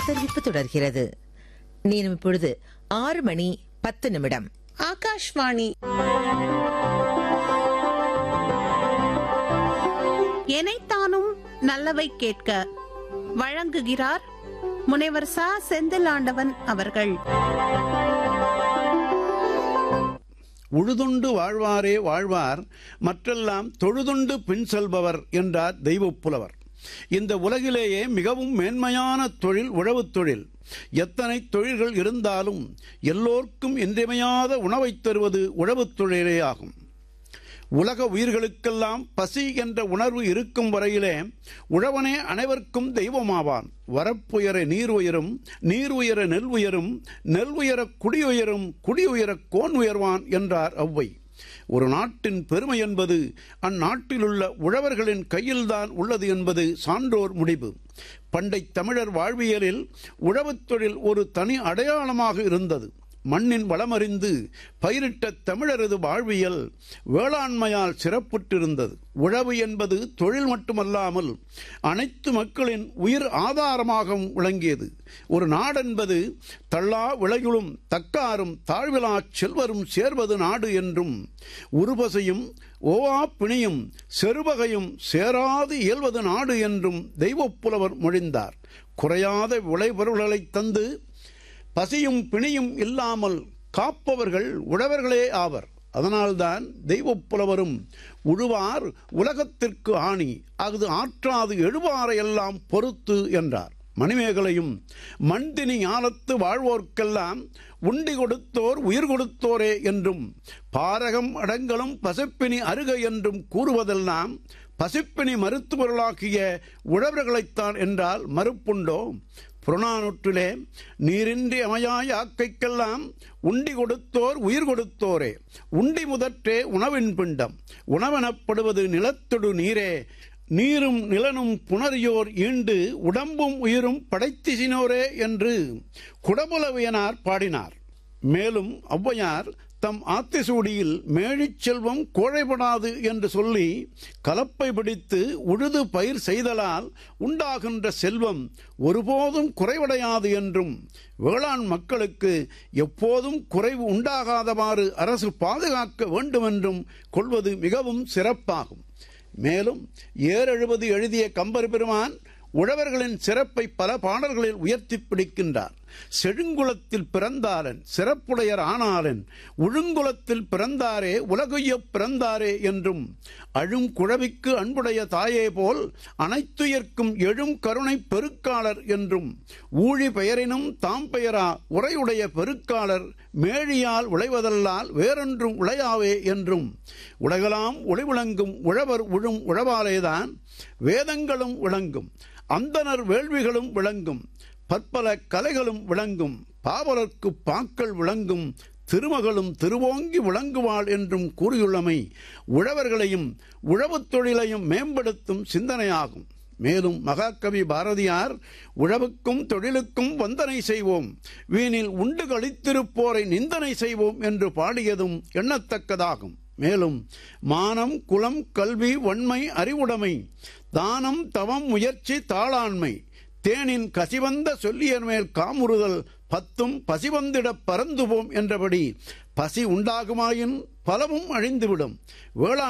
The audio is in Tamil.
தெரிவிப்பு தொடர்கிறது நேரம் இப்பொழுது ஆறு மணி பத்து நிமிடம் ஆகாஷ்வாணி எனைத்தானும் நல்லவை கேட்க வழங்குகிறார் முனைவர் சா செந்திலாண்டவன் அவர்கள் உழுதுண்டு வாழ்வாரே வாழ்வார் மற்றெல்லாம் தொழுதுண்டு பின் செல்பவர் என்றார் தெய்வப் புலவர் இந்த உலகிலேயே மிகவும் மேன்மையான தொழில் உழவுத் தொழில் எத்தனை தொழில்கள் இருந்தாலும் எல்லோர்க்கும் இன்றியமையாத உணவைத் தருவது உழவுத் தொழிலே ஆகும் உலக உயிர்களுக்கெல்லாம் பசி என்ற உணர்வு இருக்கும் வரையிலே உழவனே அனைவருக்கும் தெய்வமாவான் வரப்புயர நீர் உயரும் நீர் உயர நெல் உயரும் நெல் உயர குடி உயரும் குடி உயர கோன் உயர்வான் என்றார் ஔவை ஒரு நாட்டின் பெருமை என்பது அந்நாட்டிலுள்ள உழவர்களின் கையில்தான் உள்ளது என்பது சான்றோர் முடிவு பண்டை தமிழர் வாழ்வியலில் உழவுத் தொழில் ஒரு தனி அடையாளமாக இருந்தது மண்ணின் வளமறிந்து பயிரிட்ட தமிழரது வாழ்வியல் வேளாண்மையால் சிறப்புற்றிருந்தது உழவு என்பது தொழில் மட்டுமல்லாமல் அனைத்து மக்களின் உயிர் ஆதாரமாகவும் விளங்கியது ஒரு நாடென்பது தள்ளா விளையுளும் தக்காரும் தாழ்விலா செல்வரும் சேர்வது நாடு என்றும் உருபசையும் ஓவா பிணியும் செருவகையும் சேராது இயல்வது நாடு என்றும் தெய்வப்புலவர் மொழிந்தார் குறையாத விளைபொருள்களைத் தந்து பசியும் பிணியும் இல்லாமல் காப்பவர்கள் உழவர்களே ஆவர் அதனால்தான் தெய்வப் புலவரும் உழுவார் உலகத்திற்கு ஆணி அஃது ஆற்றாது எழுவாரையெல்லாம் பொறுத்து என்றார் மணிமேகலையும் மண்தினி ஞானத்து வாழ்வோர்க்கெல்லாம் உண்டி கொடுத்தோர் உயிர் கொடுத்தோரே என்றும் பாரகம் அடங்கலும் பசிப்பினி அருக என்றும் கூறுவதெல்லாம் பசிப்பினி மருத்துவர்களாகிய உழவர்களைத்தான் என்றால் மறுப்புண்டோ புறநானூற்றிலே நீரின்றி அமையாய் ஆக்கைக்கெல்லாம் உண்டி கொடுத்தோர் உயிர் கொடுத்தோரே உண்டி முதற்றே உணவின் பிண்டம் உணவெனப்படுவது நிலத்தொடு நீரே நீரும் நிலனும் புணரியோர் ஈண்டு உடம்பும் உயிரும் படைத்திசினோரே என்று குடபுலவியனார் பாடினார் மேலும் ஔவையார் தம் ஆத்திசூடியில் மேழிச் செல்வம் கோழைப்படாது என்று சொல்லி கலப்பை பிடித்து உழுது பயிர் செய்தலால் உண்டாகின்ற செல்வம் ஒருபோதும் குறைவடையாது என்றும் வேளாண் மக்களுக்கு எப்போதும் குறைவு உண்டாகாதவாறு அரசு பாதுகாக்க வேண்டுமென்றும் கொள்வது மிகவும் சிறப்பாகும் மேலும் ஏறெழுவது எழுதிய கம்பர் பெருமான் உழவர்களின் சிறப்பை பல பாடல்களில் உயர்த்தி பிடிக்கின்றார் செழுங்குளத்தில் பிறந்தாரன் சிறப்புடையர் ஆனாலன் உழுங்குளத்தில் பிறந்தாரே உலகுய்யப் பிறந்தாரே என்றும் அழும் குழவிக்கு அன்புடைய தாயே போல் அனைத்துயர்க்கும் எழும் கருணை பெருக்காளர் என்றும் ஊழி பெயரினும் தாம் பெயரா உரையுடைய பெருக்காளர் மேழியால் உழைவதல்லால் வேறொன்றும் உழையாவே என்றும் உலகலாம் ஒளி விளங்கும் உழவர் உழும் உழவாலேதான் வேதங்களும் விளங்கும் அந்தனர் வேள்விகளும் விளங்கும் பற்பல கலைகளும் விளங்கும் பாவலர்க்கு பாக்கள் விளங்கும் திருமகளும் திருவோங்கி விளங்குவாள் என்றும் கூறியுள்ளமை உழவர்களையும் உழவுத் தொழிலையும் மேம்படுத்தும் சிந்தனையாகும் மேலும் மகாகவி பாரதியார் உழவுக்கும் தொழிலுக்கும் வந்தனை செய்வோம் வீணில் உண்டு கழித்திருப்போரை நிந்தனை செய்வோம் என்று பாடியதும் எண்ணத்தக்கதாகும் மேலும் மானம் குலம் கல்வி வன்மை அறிவுடைமை தானம் தவம் முயற்சி தாளாண்மை தேனின் கசிவந்த சொல்லியர் மேல் காமுறுதல் பத்தும் பசிவந்திடப் பறந்துவோம் என்றபடி பசி உண்டாகுமாயின் பலவும் அழிந்துவிடும் வேளாண்